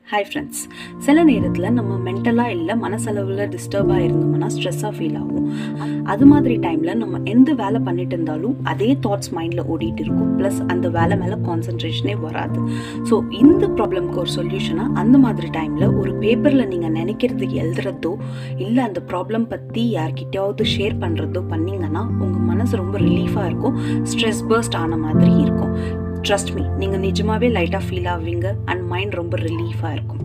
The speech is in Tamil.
ஹாய் ஃப்ரெண்ட்ஸ் சில நேரத்தில் நம்ம மென்டலாக இல்லை மனசளவில் டிஸ்டர்பாக இருந்தோம்னா ஸ்ட்ரெஸ்ஸாக ஃபீல் ஆகும் அது மாதிரி டைமில் நம்ம எந்த வேலை பண்ணிட்டு இருந்தாலும் அதே தாட்ஸ் மைண்டில் ஓடிட்டு இருக்கும் ப்ளஸ் அந்த வேலை மேலே கான்சன்ட்ரேஷனே வராது ஸோ இந்த ப்ராப்ளம்க்கு ஒரு சொல்யூஷனாக அந்த மாதிரி டைமில் ஒரு பேப்பரில் நீங்கள் நினைக்கிறது எழுதுறதோ இல்லை அந்த ப்ராப்ளம் பற்றி யார்கிட்டயாவது ஷேர் பண்ணுறதோ பண்ணிங்கன்னா உங்கள் மனசு ரொம்ப ரிலீஃபாக இருக்கும் ஸ்ட்ரெஸ் பர்ஸ்ட் ஆன மாதிரி இருக்கும் ட்ரஸ்ட் மீ நீங்கள் நிஜமாவே லைட்டாக ஃபீல் ஆவீங்க அண்ட் மைண்ட் ரொம்ப ரிலீஃபாக இருக்கும்